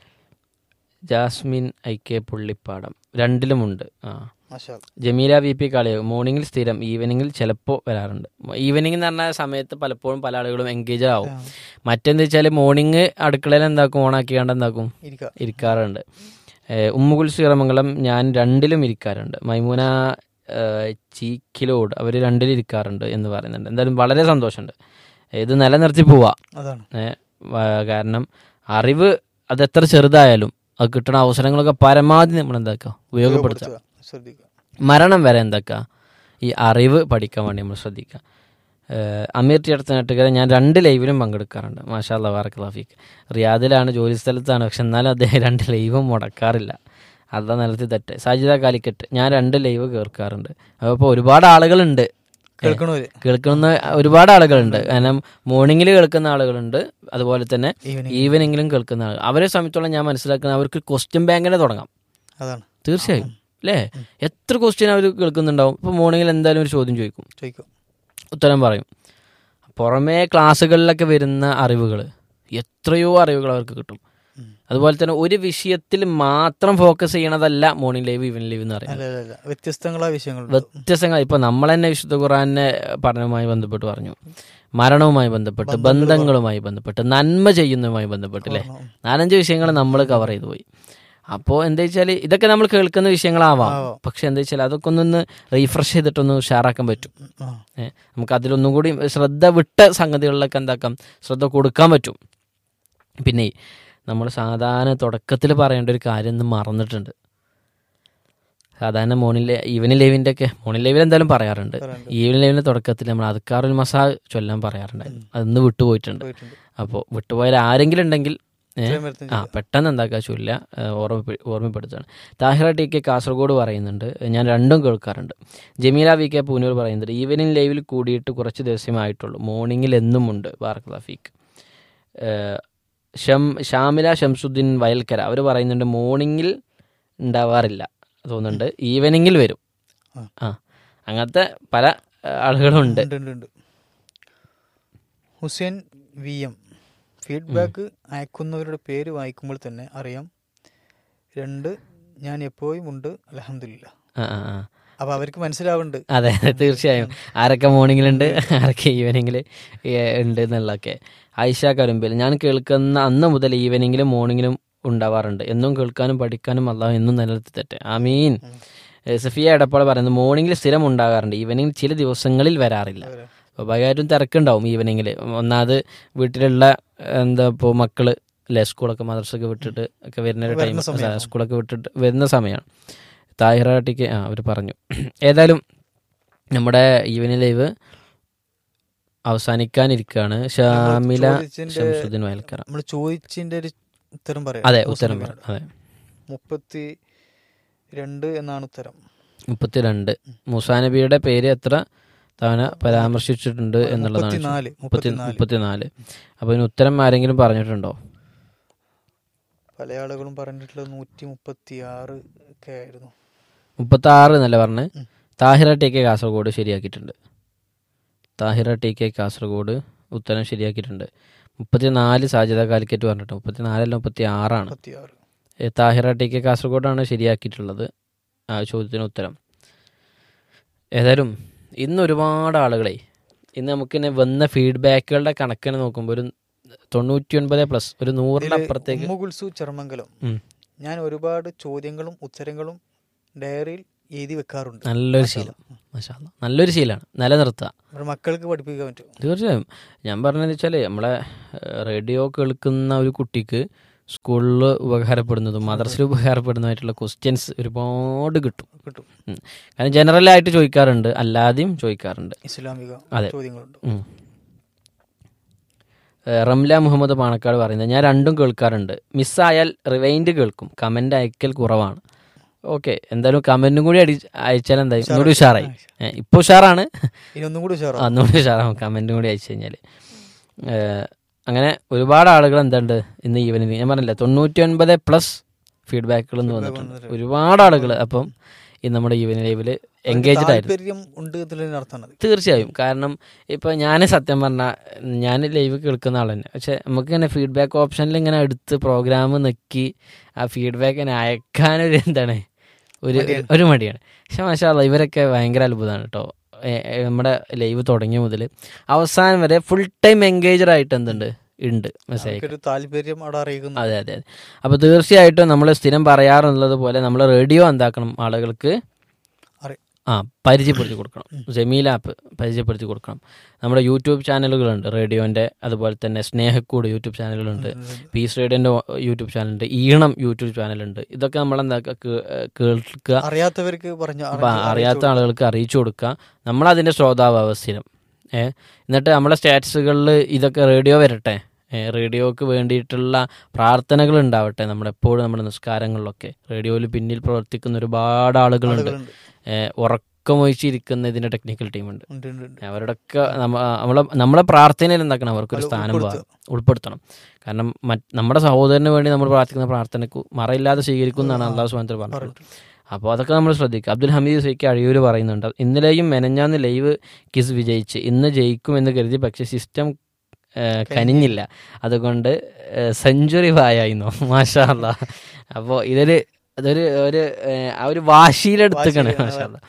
A: ജാസ്മിൻ ഐ കെ പുള്ളിപ്പാടം രണ്ടിലുമുണ്ട് ആ
B: മാഷാ
A: ജമീല വി പി കളിയാകും മോർണിംഗിൽ സ്ഥിരം ഈവനിങ്ങിൽ ചിലപ്പോൾ വരാറുണ്ട് ഈവനിങ് എന്ന് പറഞ്ഞ സമയത്ത് പലപ്പോഴും പല ആളുകളും എൻഗേജ് ആവും മറ്റെന്താ വെച്ചാൽ മോർണിംഗ് അടുക്കളയിൽ എന്താക്കും ഓണാക്കിയാണ്ട് എന്താക്കും
B: ഇരിക്കുക
A: ഇരിക്കാറുണ്ട് ഏഹ് ഉമ്മുകുൽ ശ്രീറമംഗലം ഞാൻ രണ്ടിലും ഇരിക്കാറുണ്ട് മൈമൂന ഏഹ് ചീക്കിലോട് അവർ രണ്ടിലും ഇരിക്കാറുണ്ട് എന്ന് പറയുന്നുണ്ട് എന്തായാലും വളരെ സന്തോഷമുണ്ട് ഇത് നിലനിർത്തി പോവാ
B: അതാണ്
A: ഏഹ് വ- കാരണം അറിവ് അത് എത്ര ചെറുതായാലും അത് കിട്ടുന്ന അവസരങ്ങളൊക്കെ പരമാവധി നമ്മൾ എന്താക്കുക ഉപയോഗപ്പെടുത്തുക
B: ഉപയോഗപ്പെടുത്തുക ശ്രദ്ധിക്കുക
A: മരണം വരെ എന്താക്കുക ഈ അറിവ് പഠിക്കാൻ വേണ്ടി നമ്മൾ ശ്രദ്ധിക്കുക ഏഹ് അമീർ ചേർത്തനാട്ടുകാരെ ഞാൻ രണ്ട് ലൈവിലും പങ്കെടുക്കാറുണ്ട് മാഷാ വാറക് ലാഫിക്ക് റിയാദിലാണ് ജോലി സ്ഥലത്താണ് പക്ഷെ എന്നാലും അദ്ദേഹം രണ്ട് ലൈവും മുടക്കാറില്ല അതാ നിലത്തിൽ തെറ്റ് സാജിദ കാലിക്കറ്റ് ഞാൻ രണ്ട് ലൈവ് കേൾക്കാറുണ്ട് അപ്പോൾ ഒരുപാട് ആളുകളുണ്ട്
B: കേൾക്കണവര്
A: കേൾക്കുന്ന ഒരുപാട് ആളുകളുണ്ട് കാരണം മോർണിംഗിൽ കേൾക്കുന്ന ആളുകളുണ്ട് അതുപോലെ തന്നെ
B: ഈവനിങ്
A: ഈവനിങ്ങിലും കേൾക്കുന്ന ആളുകൾ അവരെ സംബന്ധിച്ചോളം ഞാൻ മനസ്സിലാക്കുന്നത് അവർക്ക് ക്വസ്റ്റ്യൻ ബാങ്കിനെ തുടങ്ങാം
B: അതാണ്
A: തീർച്ചയായും അല്ലേ എത്ര ക്വസ്റ്റ്യൻ അവർ കേൾക്കുന്നുണ്ടാവും ഇപ്പോൾ മോർണിംഗിൽ എന്തായാലും ഒരു ചോദ്യം ചോദിക്കും
B: ചോദിക്കും
A: ഉത്തരം പറയും പുറമേ ക്ലാസ്സുകളിലൊക്കെ വരുന്ന അറിവുകൾ എത്രയോ അറിവുകൾ അവർക്ക് കിട്ടും
B: ഉം.
A: അതുപോലെ തന്നെ ഒരു വിഷയത്തിൽ മാത്രം ഫോക്കസ് ചെയ്യണതല്ല മോർണിംഗ് ലൈവ് ഈവനിങ് ലൈവ് എന്ന് പറയുന്നത്
B: അല്ല അല്ല അല്ല വ്യത്യസ്തങ്ങളായ വിഷയങ്ങളുണ്ട്
A: വ്യത്യസ്തങ്ങൾ ഇപ്പൊ നമ്മൾ തന്നെ വിശുദ്ധ ഖുറാനെ പഠനവുമായി ബന്ധപ്പെട്ട് പറഞ്ഞു മരണവുമായി ബന്ധപ്പെട്ട് ബന്ധങ്ങളുമായി ബന്ധപ്പെട്ട് നന്മ ചെയ്യുന്നതുമായി ബന്ധപ്പെട്ട് അല്ലേ
B: ഉം.
A: നാലഞ്ച് വിഷയങ്ങൾ നമ്മൾ കവർ ചെയ്തു പോയി അപ്പോൾ എന്താ വെച്ചാൽ ഇതൊക്കെ നമ്മൾ കേൾക്കുന്ന വിഷയങ്ങളാവാം
B: ആവാം.
A: പക്ഷെ എന്താ വെച്ചാൽ അതൊക്കെ ഒന്നൊന്ന് റീഫ്രഷ് ചെയ്തിട്ടൊന്ന് ഷെയറാക്കാൻ പറ്റും
B: ആ.
A: ഏ, നമുക്ക് അതിലൊന്നും കൂടി ശ്രദ്ധ വിട്ട സംഗതികളിലൊക്കെ എന്താക്കാം ശ്രദ്ധ കൊടുക്കാൻ പറ്റും പിന്നെ നമ്മൾ സാധാരണ തുടക്കത്തിൽ പറയേണ്ട ഒരു കാര്യം ഇന്ന് മറന്നിട്ടുണ്ട് സാധാരണ മോർണിംഗ് ഈവനിങ് ലൈവിൻ്റെ ഒക്കെ മോർണിംഗ് ലൈവിൽ എന്തായാലും പറയാറുണ്ട്
B: പറയാറുണ്ട്.
A: ഈവനിങ് ലൈവിൻ്റെ തുടക്കത്തിൽ നമ്മൾ അദ്ക്കാറുൽ മസാ ചൊല്ലാൻ പറയാറുണ്ടായിരുന്നു അതൊന്ന് വിട്ടുപോയിട്ടുണ്ട്
B: പോയിട്ടുണ്ട്
A: അപ്പോൾ വിട്ടുപോയാൽ ആരെങ്കിലും ഉണ്ടെങ്കിൽ ഏ,
B: ഇത്രയും വരുത്തും
A: ആ പെട്ടെന്ന് എന്താക്കുക ചൊല്ല ഓർമ്മ ഓർമ്മപ്പെടുത്തുകയാണ് താഹിറ ടി കെ കാസർഗോഡ് പറയുന്നുണ്ട് ഞാൻ രണ്ടും കേൾക്കാറുണ്ട് ജമീല വി കെ പൂനൂർ പറയുന്നുണ്ട് ഈവനിങ് ലൈവിൽ കൂടിയിട്ട് കുറച്ച് ദിവസമായിട്ടുള്ളൂ മോർണിംഗിൽ എന്നും ഉണ്ട് ബാർക്ക് ലഫീഖ് ഷം ഷാമില ഷംസുദ്ദീൻ വയൽക്കര അവർ പറയുന്നുണ്ട് മോർണിംഗിൽ ഉണ്ടാവാറില്ല തോന്നുന്നുണ്ട് ഈവനിങ്ങിൽ വരും
B: ആ.
A: ആ അങ്ങനത്തെ പല ആ, ആളുകളുണ്ട്
B: ഉണ്ട് ഉണ്ട് ഉണ്ട് ഹുസൈൻ വി എം ഫീഡ്ബാക്ക് അയക്കുന്നവരുടെ പേര് വായിക്കുമ്പോൾ തന്നെ അറിയാം രണ്ട് ഞാൻ എപ്പോഴും ഉണ്ട് അലഹമില്ല
A: ആ ആ ആ
B: അപ്പൊ അവർക്ക് മനസ്സിലാവുന്നുണ്ട്
A: അതെ അതെ തീർച്ചയായും ആരൊക്കെ മോർണിംഗിലുണ്ട് ആരൊക്കെ ഈവനിങ്ങിൽ ഉണ്ട് എന്നുള്ളതൊക്കെ ആയിഷ കരുമ്പിൽ ഞാൻ കേൾക്കുന്ന അന്ന് മുതൽ ഈവനിങ്ങിലും മോർണിംഗിലും ഉണ്ടാവാറുണ്ട് എന്നും കേൾക്കാനും പഠിക്കാനും അള്ളാഹു എന്നും നിലനിർത്തി തെറ്റ് ആമീൻ ഏ, സഫിയ എടപ്പാൾ പറയുന്നത് മോർണിംഗിൽ സ്ഥിരം ഉണ്ടാകാറുണ്ട് ഈവനിങ് ചില ദിവസങ്ങളിൽ വരാറില്ല സ്വാഭാവികമായിട്ടും തിരക്കുണ്ടാവും ഈവനിങ്ങിൽ ഒന്നാമത് വീട്ടിലുള്ള എന്താ ഇപ്പോൾ മക്കള് അല്ലെ സ്കൂളൊക്കെ മദ്രസൊക്കെ വിട്ടിട്ട് ഒക്കെ വരുന്ന ഒരു ടൈം
B: വരുന്ന സമയം.
A: സ്കൂളൊക്കെ വിട്ടിട്ട് വരുന്ന സമയമാണ് താഹിറ ടിക്ക് ആ അവർ പറഞ്ഞു ഏതായാലും നമ്മുടെ ഈവനിങ് ലൈവ് അവസാനിക്കാനിരിക്കുകയാണ് ഷാമില
B: ചോദിച്ചതിന്റെ-
A: ഷംസുദ്ദീൻ വയൽക്കര
B: നമ്മൾ ചോദിച്ചതിന്റെ ഒരു ഉത്തരം പറയാം
A: അതെ ഉത്തരം പറ അതെ
B: മുപ്പത്തി രണ്ട് എന്നാണ് ഉത്തരം
A: മുപ്പത്തിരണ്ട് മുസാ നബിയുടെ പേര് എത്ര തവണ പരാമർശിച്ചിട്ടുണ്ട് എന്നുള്ളതാണ്
B: മുപ്പത്തിനാല്
A: മുപ്പത്തി
B: മുപ്പത്തിനാല്
A: മുപ്പത്തിനാല് അപ്പോൾ ഇതിന് ഉത്തരം ആരെങ്കിലും പറഞ്ഞിട്ടുണ്ടോ
B: പല ആളുകളും പറഞ്ഞിട്ടുള്ളത് നൂറ്റി മുപ്പത്തി ആറ് ഒക്കെ ആയിരുന്നു
A: മുപ്പത്തി ആറ് എന്നല്ല പറഞ്ഞ്
B: ഉം.
A: താഹിറ ടി കെ കാസർഗോഡ് ശരിയാക്കിയിട്ടുണ്ട് താഹിറ ടി കെ കാസർഗോഡ് ഉത്തരം ശരിയാക്കിയിട്ടുണ്ട് മുപ്പത്തിനാല് സാധ്യത കാലിക്കറ്റ് പറഞ്ഞിട്ട് മുപ്പത്തിനാലല്ല മുപ്പത്തി ആറാണ്
B: മുപ്പത്തി ആറ്
A: ഏ, താഹിറ ടി കെ കാസർഗോഡാണ് ശരിയാക്കിയിട്ടുള്ളത് ആ ചോദ്യത്തിന് ഉത്തരം ഏതായാലും ഇന്ന് ഒരുപാട് ആളുകളെ ഇന്ന് നമുക്കിന്നെ വന്ന ഫീഡ്ബാക്കുകളുടെ കണക്കിന് നോക്കുമ്പോൾ ഒരു തൊണ്ണൂറ്റി ഒൻപത് പ്ലസ് ഒരു നൂറിൻ്റെ അപ്പുറത്തേക്ക്
B: ഉമ്മുകുൽസു ചെറുമംഗലം
A: ഉം.
B: ഞാൻ ഒരുപാട് ചോദ്യങ്ങളും ഉത്തരങ്ങളും ഡയറിയിൽ എഴുതി വെക്കാറുണ്ട്
A: നല്ലൊരു ശീലം മാഷാ അല്ലാ. നല്ലൊരു ശീലമാണ് നിലനിർത്തുക
B: നമ്മുടെ മക്കൾക്ക് പഠിപ്പിക്കാൻ പറ്റും
A: തീർച്ചയായും ഞാൻ പറഞ്ഞതെന്ന് വെച്ചാൽ നമ്മളെ ഏഹ്, റേഡിയോ കേൾക്കുന്ന ഒരു കുട്ടിക്ക് സ്കൂളിൽ ഉപകാരപ്പെടുന്നതും മദ്രസയിൽ ഉപകാരപ്പെടുന്നതായിട്ടുള്ള ക്വസ്റ്റ്യൻസ് ഒരുപാട് കിട്ടും
B: കിട്ടും
A: ഉം. കാരണം ജനറലായിട്ട് ചോദിക്കാറുണ്ട് അല്ലാതെയും ചോദിക്കാറുണ്ട്
B: ഇസ്ലാമിക
A: അതെ.
B: ചോദ്യങ്ങളുണ്ട്
A: ഉം. ഏഹ്, റംല മുഹമ്മദ് പാണക്കാട് പറയുന്നത് ഞാൻ രണ്ടും കേൾക്കാറുണ്ട് മിസ്സായാൽ റിവൈൻഡ് കേൾക്കും കമൻ്റ് അയക്കൽ കുറവാണ് ഓക്കെ എന്തായാലും കമൻറ്റും കൂടി അടി അയച്ചാൽ എന്തായി ഒന്നുകൂടി ഉഷാറായി ഏഹ്, ഇപ്പോൾ ഉഷാറാണ്
B: ഇനി ഒന്നും കൂടി ഉഷാറാവും
A: ഒന്നുകൂടി ഉഷാറാവും കമൻറ്റും കൂടി അയച്ചു കഴിഞ്ഞാൽ അങ്ങനെ ഒരുപാട് ആളുകൾ എന്തുണ്ട് ഇന്ന് ഈവനിങ് ഞാൻ പറഞ്ഞില്ല തൊണ്ണൂറ്റി ഒൻപത് പ്ലസ് ഫീഡ്ബാക്കുകൾ ഇന്ന് വന്നിട്ടുണ്ട്
B: വന്നിട്ടുണ്ട്.
A: ഒരുപാട് ആളുകൾ അപ്പം ഈ നമ്മുടെ ഈവനിങ് ലൈവിൽ എൻഗേജ്ഡ് ആയിരുന്നു
B: താല്പര്യം ഉണ്ട് എന്നുള്ളതിന് അർത്ഥമാണ്
A: തീർച്ചയായും കാരണം ഇപ്പം ഞാൻ സത്യം പറഞ്ഞാൽ ഞാൻ ലൈവ് കേൾക്കുന്ന ആൾ തന്നെ പക്ഷെ നമുക്ക് ഇങ്ങനെ ഫീഡ്ബാക്ക് ഓപ്ഷനിൽ ഇങ്ങനെ എടുത്ത് പ്രോഗ്രാം നിൽക്കി ആ ഫീഡ്ബാക്ക് ഇങ്ങനെ അയക്കാനൊരു എന്താണ് ഒരു
B: മടിയാണ്.
A: ഒരു മടിയാണ് പക്ഷെ മാഷാല്ല ഇവരൊക്കെ ഭയങ്കര അത്ഭുതമാണ് കേട്ടോ നമ്മുടെ ലൈവ് തുടങ്ങിയ മുതൽ അവസാനം വരെ ഫുൾ ടൈം എൻഗേജഡ് ആയിട്ട് എന്തുണ്ട് ഉണ്ട് മെസ്സേജ്
B: ഒരു താല്പര്യം അവിടെ അറിയിക്കുന്നു
A: അതെ അതെ അതെ അപ്പോൾ തീർച്ചയായിട്ടും നമ്മൾ സ്ഥിരം പറയാറുള്ളത് പോലെ നമ്മൾ റേഡിയോ എന്താക്കണം ആളുകൾക്ക്
B: അറി-
A: ആ പരിചയപ്പെടുത്തി കൊടുക്കണം ജമീൽ ആപ്പ് പരിചയപ്പെടുത്തി കൊടുക്കണം നമ്മുടെ യൂട്യൂബ് ചാനലുകളുണ്ട് റേഡിയോൻ്റെ അതുപോലെ തന്നെ സ്നേഹക്കൂട് യൂട്യൂബ് ചാനലുകളുണ്ട് പീസ് റേഡിയോൻ്റെ യൂട്യൂബ് ചാനലുണ്ട് ഈണം യൂട്യൂബ് ചാനലുണ്ട് ഇതൊക്കെ നമ്മൾ എന്താ കേൾക്കുക
B: അറിയാത്തവർക്ക് പറഞ്ഞു
A: അപ്പം അറിയാത്ത ആളുകൾക്ക് അറിയിച്ചു കൊടുക്കുക നമ്മളതിൻ്റെ ശ്രോതാവ് അവസ്ഥിരം ഏ എന്നിട്ട് നമ്മളെ സ്റ്റാറ്റസുകളിൽ ഇതൊക്കെ റേഡിയോ വരട്ടെ ഏ, റേഡിയോക്ക് വേണ്ടിയിട്ടുള്ള പ്രാർത്ഥനകൾ ഉണ്ടാവട്ടെ നമ്മളെപ്പോഴും നമ്മുടെ നിസ്കാരങ്ങളിലൊക്കെ റേഡിയോയിൽ പിന്നിൽ പ്രവർത്തിക്കുന്ന ഒരുപാട് ആളുകളുണ്ട്
B: ആളുകളുണ്ട്
A: ഏ, ഉറക്കമൊഴിച്ചിരിക്കുന്ന ഇതിൻ്റെ ടെക്നിക്കൽ ടീമുണ്ട്
B: ഉണ്ട് ഉണ്ട് ഉണ്ട്
A: അവരുടെയൊക്കെ നമ്മ നമ്മളെ നമ്മളെ പ്രാർത്ഥനയിൽ എന്താക്കണം അവർക്കൊരു
B: അത്
A: സ്ഥാനം
B: ഉൾപ്പെടുത്തുക.
A: വേണം. ഉൾപ്പെടുത്തണം കാരണം മറ്റ് നമ്മുടെ സഹോദരന് വേണ്ടി നമ്മൾ പ്രാർത്ഥിക്കുന്ന പ്രാർത്ഥനയ്ക്ക് മറയില്ലാതെ സ്വീകരിക്കും എന്നാണ് അള്ളാഹു സുബാനത്തിൽ പറഞ്ഞത്
B: പറഞ്ഞിട്ടുണ്ട്.
A: അപ്പോൾ അതൊക്കെ നമ്മൾ ശ്രദ്ധിക്കുക അബ്ദുൽ ഹമീദ് സൈക്ക് അഴിയൂർ പറയുന്നുണ്ട് ഇന്നലെയും മെനഞ്ഞാന്ന് ലൈവ് കിസ് വിജയിച്ച് ഇന്ന് ജയിക്കുമെന്ന് കരുതി പക്ഷെ സിസ്റ്റം കനിഞ്ഞില്ല അതുകൊണ്ട് സെഞ്ചുറി പായായിരുന്നു മാഷാ അല്ലാ അപ്പോൾ ഇതൊരു ഇതൊരു ഒരു ഏഹ്, ആ ഒരു വാശിയിലെടുത്തുക്കണേ
B: വാശിയിൽ,
A: മാഷാ അല്ലാ.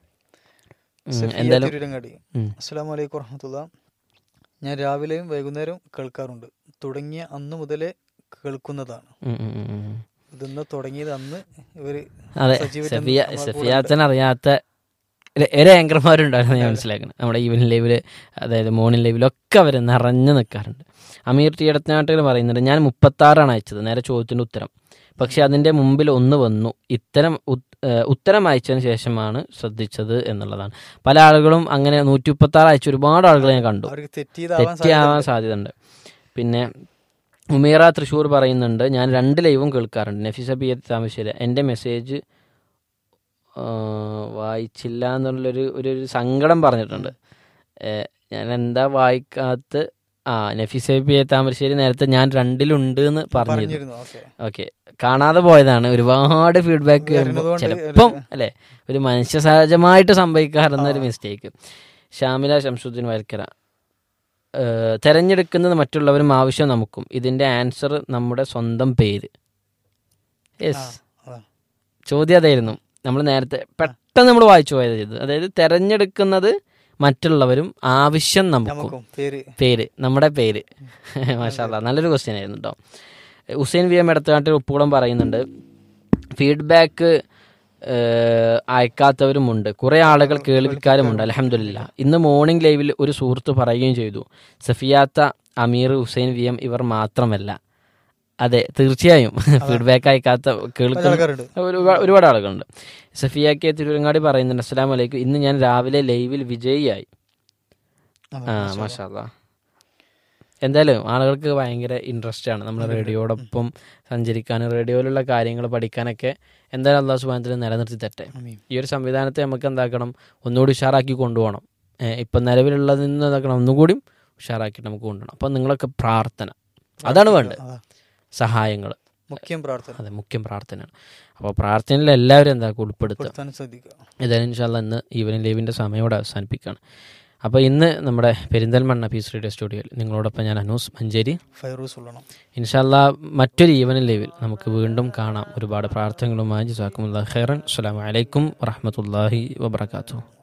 A: ഉം,
B: സഫിയ
A: എന്തായാലും
B: തിരുരങ്ങാടി
A: ഉം.
B: അസ്സാം വലൈക്കും വറഹമത്തുള്ള ഞാൻ രാവിലെയും വൈകുന്നേരവും കേൾക്കാറുണ്ട് തുടങ്ങിയ അന്ന് മുതലേ കേൾക്കുന്നതാണ്
A: ഉം, ഉം, ഉം, ഉം.
B: ഇതൊന്ന് തുടങ്ങിയത് അന്ന് ഇവര്
A: അതെ
B: സജീവമായിട്ട്
A: സഫിയ
B: നമ്മുടെ കൂടെ
A: സഫിയാത്തൻ അറിയാത്ത ഒരു- ഒരു ആങ്കർമാരുണ്ടായിരുന്നു ഞാൻ മനസ്സിലാക്കണം നമ്മുടെ ഈവനിങ് ലൈവിൽ അതായത് മോർണിംഗ് ലൈവിലൊക്കെ അവർ നിറഞ്ഞു നിൽക്കാറുണ്ട് അമീർ ടി ഇടത്തനാട്ടുകൾ പറയുന്നുണ്ട് ഞാൻ മുപ്പത്താറാണ് അയച്ചത് നേരെ ചോദ്യത്തിൻ്റെ ഉത്തരം പക്ഷെ അതിൻ്റെ മുമ്പിൽ ഒന്ന് വന്നു ഇത്തരം ഉത്- ഏഹ് ഉത്തരം അയച്ചതിന് ശേഷമാണ് ശ്രദ്ധിച്ചത് എന്നുള്ളതാണ് പല ആളുകളും അങ്ങനെ നൂറ്റി മുപ്പത്താറ് അയച്ച ഒരുപാട് ആളുകളെ ഞാൻ കണ്ടു
B: അവർക്ക് തെറ്റിയതാവാൻ
A: തെറ്റിയാവാൻ
B: സാധ്യതയുണ്ട്.
A: സാധ്യതയുണ്ട് പിന്നെ ഉമീറ തൃശ്ശൂർ പറയുന്നുണ്ട് ഞാൻ രണ്ട് ലൈവും കേൾക്കാറുണ്ട് നഫീസ പി എത്ത് താമരശ്ശേരി എൻ്റെ മെസ്സേജ് ആ, വായിച്ചില്ല എന്നുള്ളൊരു ഒരു ഒരു സങ്കടം പറഞ്ഞിട്ടുണ്ട് ഏ, ഞാൻ എന്താ വായിക്കാത്ത ആ നഫീസ പി എ താമരശ്ശേരി നേരത്തെ ഞാൻ രണ്ടിലുണ്ട് എന്ന് പറഞ്ഞിരുന്നു
B: പറഞ്ഞിരുന്നു ഓക്കെ
A: ഓക്കെ കാണാതെ പോയതാണ് ഒരുപാട് ഫീഡ്ബാക്ക്
B: വരുന്നതുകൊണ്ട്
A: ചിലപ്പം അല്ലെ ഒരു മനുഷ്യ സഹജമായിട്ട് സംഭവിക്കാറുന്ന ഒരു മിസ്റ്റേക്ക് ഷാമില ശംസുദ്ദീൻ വയൽക്കര ഏഹ്, തെരഞ്ഞെടുക്കുന്നത് മറ്റുള്ളവരും ആവശ്യം നമുക്കും ഇതിന്റെ ആൻസർ നമ്മുടെ സ്വന്തം പേര് യെസ് ചോദ്യം അതായിരുന്നു നമ്മൾ നേരത്തെ പെട്ടെന്ന് നമ്മൾ വായിച്ചു പോയത് ചെയ്തത് അതായത് തെരഞ്ഞെടുക്കുന്നത് മറ്റുള്ളവരും ആവശ്യം നമുക്കും
B: നമുക്കും പേര്
A: പേര് നമ്മുടെ പേര് മാഷാല്ല നല്ലൊരു ക്വസ്റ്റ്യൻ ആയിരുന്നു കേട്ടോ ഹുസൈൻ വി എം എടത്തുകാട്ടിൽ ഉപ്പുകുളം പറയുന്നുണ്ട് ഫീഡ്ബാക്ക് അയക്കാത്തവരുമുണ്ട് കുറേ ആളുകൾ കേൾവിക്കാരുമുണ്ട് അലഹമില്ല ഇന്ന് മോർണിംഗ് ലൈവിൽ ഒരു സുഹൃത്ത് പറയുകയും ചെയ്തു സഫിയാത്ത അമീർ ഹുസൈൻ വി എം ഇവർ മാത്രമല്ല അതെ തീർച്ചയായും ഫീഡ്ബാക്ക് അയക്കാത്ത
B: പല
A: കേൾക്കുന്ന
B: ആൾക്കാരുണ്ട്
A: ഒരുപാട് ഒരുപാട് ആളുകളുണ്ട് സഫിയ കെ തിരുവരങ്ങാടി പറയുന്നുണ്ട് അസ്സലാം വലൈക്കും ഇന്ന് ഞാൻ രാവിലെ ലൈവിൽ വിജയിയായി ആ മാഷാ അല്ലാ. എന്തായാലും ആളുകൾക്ക് ഭയങ്കര ഇൻട്രസ്റ്റ് ആണ് നമ്മൾ റേഡിയോടൊപ്പം സഞ്ചരിക്കാനും റേഡിയോയിലുള്ള കാര്യങ്ങൾ പഠിക്കാനൊക്കെ എന്തായാലും അള്ളാഹു സുബാനത്തിൽ നിലനിർത്തി തട്ടെ
B: ആമീൻ.
A: ഈ ഒരു സംവിധാനത്തെ നമുക്ക് എന്താക്കണം ഒന്നുകൂടി ഉഷാറാക്കി കൊണ്ടുപോകണം ഏഹ് ഇപ്പം നിലവിലുള്ളതിൽ നിന്ന് എന്താക്കണം ഒന്നുകൂടി ഉഷാറാക്കിയിട്ട് നമുക്ക് കൊണ്ടുപോകണം അപ്പം നിങ്ങളൊക്കെ പ്രാർത്ഥന അതാണ് വേണ്ടത്
B: അതാ.
A: സഹായങ്ങൾ
B: മുഖ്യം പ്രാർത്ഥന
A: അതെ മുഖ്യം പ്രാർത്ഥനയാണ് അപ്പോൾ പ്രാർത്ഥനയിൽ എല്ലാവരും എന്താ ഉൾപ്പെടുത്തുക
B: പെടുത്താൻ ശ്രദ്ധിക്കുക
A: ഏതായാലും ഇൻഷാല്ല ഇന്ന് ഈവനിങ് ലൈവിൻ്റെ സമയോടെ അവസാനിപ്പിക്കുകയാണ് അപ്പോൾ ഇന്ന് നമ്മുടെ പെരിന്തൽമണ്ണ പീസ് റേഡിയോ സ്റ്റുഡിയോയിൽ നിങ്ങളോടൊപ്പം ഞാൻ അനൂസ് മഞ്ചേരി
B: ഫൈറൂസ് ഉള്ളണം
A: ഇൻഷാല്ല മറ്റൊരു ഈവനിങ് ലൈവിൽ നമുക്ക് വീണ്ടും കാണാം ഒരുപാട് പ്രാർത്ഥനകളുമായി ജസാക്കുമുള്ള ഖൈറൻ അസ്സലാമു അലൈക്കും വറഹമത്തല്ലാഹി വബർക്കാത്തു